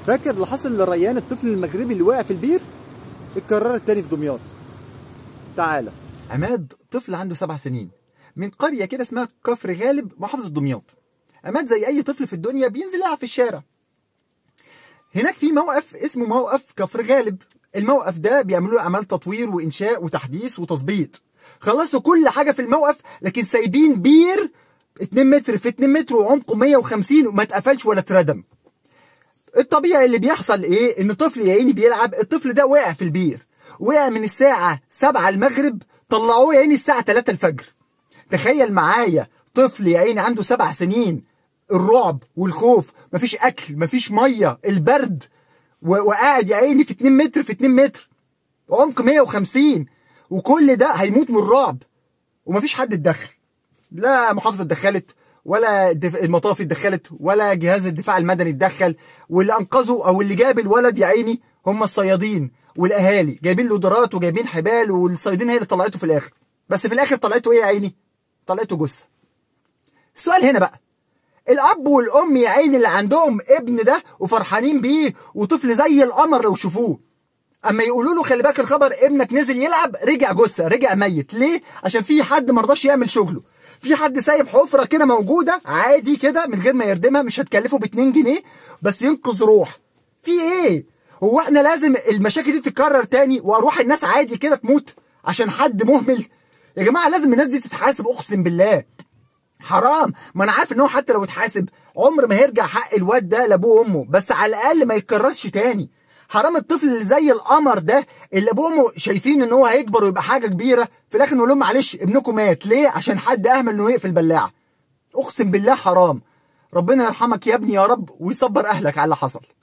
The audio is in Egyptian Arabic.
فاكر اللي حصل لريان الطفل المغربي اللي وقع في البير اتكررت تاني في دمياط تعالى عماد طفل عنده سبع سنين من قرية كده اسمها كفر غالب محافظة دمياط عماد زي أي طفل في الدنيا بينزل يلعب في الشارع هناك في موقف اسمه موقف كفر غالب الموقف ده بيعملوا له أعمال تطوير وإنشاء وتحديث وتظبيط خلصوا كل حاجة في الموقف لكن سايبين بير 2 متر في 2 متر وعمقه 150 وما اتقفلش ولا اتردم الطبيعي اللي بيحصل ايه ان طفل يا عيني بيلعب الطفل ده وقع في البير وقع من الساعة 7 المغرب طلعوه يا عيني الساعة 3 الفجر تخيل معايا طفل يا عيني عنده سبع سنين الرعب والخوف مفيش اكل مفيش ميه البرد و- وقاعد يا عيني في 2 متر في 2 متر عمق 150 وكل ده هيموت من الرعب ومفيش حد اتدخل لا محافظه اتدخلت ولا الدف- المطافي اتدخلت ولا جهاز الدفاع المدني اتدخل واللي انقذوا او اللي جاب الولد يا عيني هم الصيادين والاهالي جايبين لودرات وجايبين حبال والصيادين هي اللي طلعته في الاخر بس في الاخر طلعته ايه يا عيني طلعته جثه السؤال هنا بقى الاب والام يا عيني اللي عندهم ابن ده وفرحانين بيه وطفل زي القمر لو شوفوه اما يقولوا له خلي بالك الخبر ابنك نزل يلعب رجع جثه رجع ميت ليه عشان في حد ما رضاش يعمل شغله في حد سايب حفره كده موجوده عادي كده من غير ما يردمها مش هتكلفه ب 2 جنيه بس ينقذ روح في ايه هو احنا لازم المشاكل دي تتكرر تاني وارواح الناس عادي كده تموت عشان حد مهمل يا جماعه لازم الناس دي تتحاسب اقسم بالله حرام ما انا عارف ان هو حتى لو اتحاسب عمر ما هيرجع حق الواد ده لابوه وامه بس على الاقل ما يتكررش تاني حرام الطفل اللي زي القمر ده اللي ابوه وامه شايفين ان هو هيكبر ويبقى حاجه كبيره في الاخر نقول لهم معلش ابنكم مات ليه عشان حد اهمل انه يقفل بلاعه اقسم بالله حرام ربنا يرحمك يا ابني يا رب ويصبر اهلك على اللي حصل